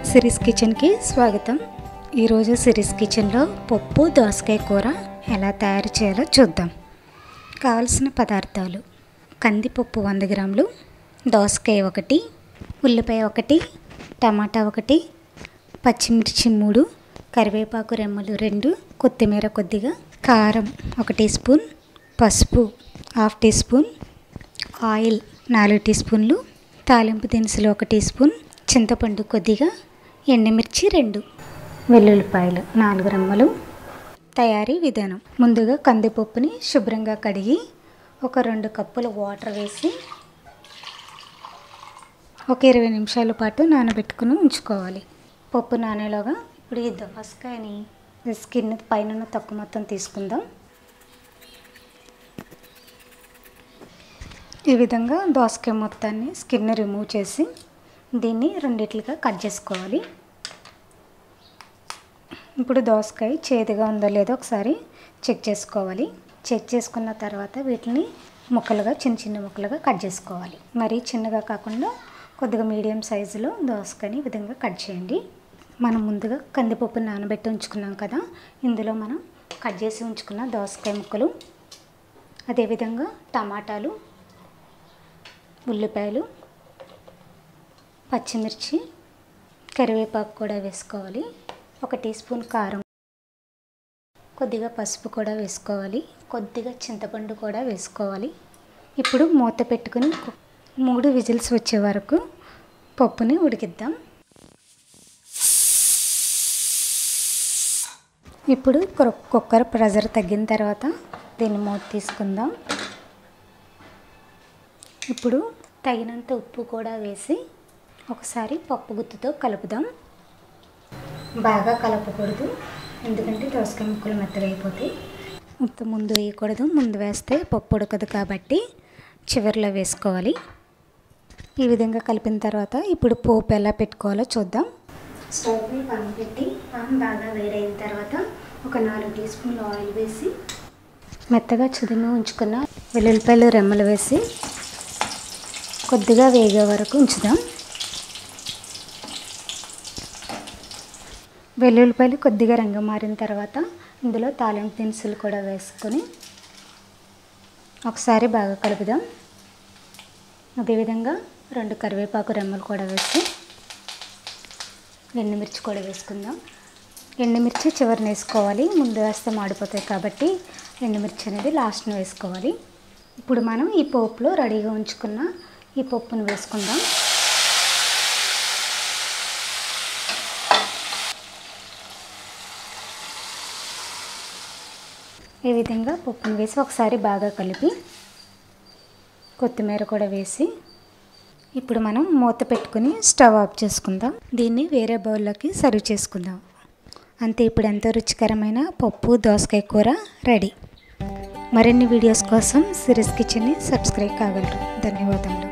series కిచెన్కి స్వాగతం ఈరోజు సిరీస్ కిచెన్లో పప్పు దోసకాయ కూర ఎలా తయారు చేయాలో చూద్దాం కావలసిన పదార్థాలు కందిపప్పు వంద గ్రాములు దోసకాయ ఒకటి ఉల్లిపాయ ఒకటి టమాటా ఒకటి పచ్చిమిర్చి మూడు కరివేపాకు రెమ్మలు రెండు కొత్తిమీర కొద్దిగా కారం ఒక టీ స్పూన్ పసుపు హాఫ్ టీ స్పూన్ ఆయిల్ నాలుగు టీ స్పూన్లు తాలింపు దినుసులు ఒక టీ స్పూన్ చింతపండు కొద్దిగా ఎండుమిర్చి రెండు వెల్లుల్లిపాయలు నాలుగు రెమ్మలు తయారీ విధానం ముందుగా కందిపప్పుని శుభ్రంగా కడిగి ఒక రెండు కప్పుల వాటర్ వేసి ఒక ఇరవై నిమిషాల పాటు నానబెట్టుకుని ఉంచుకోవాలి పప్పు నానేలోగా ఇప్పుడు ఈ దోసకాయని స్కిన్ పైన తక్కువ మొత్తం తీసుకుందాం ఈ విధంగా దోసకాయ మొత్తాన్ని స్కిన్ రిమూవ్ చేసి దీన్ని రెండిట్లుగా కట్ చేసుకోవాలి ఇప్పుడు దోసకాయ చేదుగా ఉందో లేదో ఒకసారి చెక్ చేసుకోవాలి చెక్ చేసుకున్న తర్వాత వీటిని ముక్కలుగా చిన్న చిన్న ముక్కలుగా కట్ చేసుకోవాలి మరీ చిన్నగా కాకుండా కొద్దిగా మీడియం సైజులో దోసకాయని ఈ విధంగా కట్ చేయండి మనం ముందుగా కందిపప్పు నానబెట్టి ఉంచుకున్నాం కదా ఇందులో మనం కట్ చేసి ఉంచుకున్న దోసకాయ ముక్కలు అదేవిధంగా టమాటాలు ఉల్లిపాయలు పచ్చిమిర్చి కరివేపాకు కూడా వేసుకోవాలి ఒక టీ స్పూన్ కారం కొద్దిగా పసుపు కూడా వేసుకోవాలి కొద్దిగా చింతపండు కూడా వేసుకోవాలి ఇప్పుడు మూత పెట్టుకుని మూడు విజిల్స్ వచ్చే వరకు పప్పుని ఉడికిద్దాం ఇప్పుడు కుక్కర్ ప్రెజర్ తగ్గిన తర్వాత దీన్ని మూత తీసుకుందాం ఇప్పుడు తగినంత ఉప్పు కూడా వేసి ఒకసారి పప్పు గుత్తుతో కలుపుదాం బాగా కలపకూడదు ఎందుకంటే దోసకాయ ముక్కలు మెత్తగా అయిపోతాయి ఉప్పు ముందు వేయకూడదు ముందు వేస్తే పప్పు ఉడకదు కాబట్టి చివరిలో వేసుకోవాలి ఈ విధంగా కలిపిన తర్వాత ఇప్పుడు పోపు ఎలా పెట్టుకోవాలో చూద్దాం స్టవ్ పై పాన్ పెట్టి పాన్ బాగా వేడైన తర్వాత ఒక నాలుగు టీ స్పూన్లు ఆయిల్ వేసి మెత్తగా చుదిమి ఉంచుకున్న వెల్లుల్లిపాయలు రెమ్మలు వేసి కొద్దిగా వేగే వరకు ఉంచుదాం వెల్లుల్లిపాయలు కొద్దిగా రంగు మారిన తర్వాత ఇందులో తాలింపు దినుసులు కూడా వేసుకొని ఒకసారి బాగా కలుపుదాం అదేవిధంగా రెండు కరివేపాకు రెమ్మలు కూడా వేసి ఎండుమిర్చి కూడా వేసుకుందాం ఎండుమిర్చి చివరిన వేసుకోవాలి ముందు వేస్తే మాడిపోతాయి కాబట్టి ఎండుమిర్చి అనేది లాస్ట్ని వేసుకోవాలి ఇప్పుడు మనం ఈ పోపులో రెడీగా ఉంచుకున్న ఈ పప్పును వేసుకుందాం ఈ విధంగా పప్పును వేసి ఒకసారి బాగా కలిపి కొత్తిమీర కూడా వేసి ఇప్పుడు మనం మూత పెట్టుకుని స్టవ్ ఆఫ్ చేసుకుందాం దీన్ని వేరే బౌల్లోకి సర్వ్ చేసుకుందాం అంతే ఇప్పుడు ఎంతో రుచికరమైన పప్పు దోసకాయ కూర రెడీ మరిన్ని వీడియోస్ కోసం సిరీస్ కిచెన్ని సబ్స్క్రైబ్ కాగలరు ధన్యవాదములు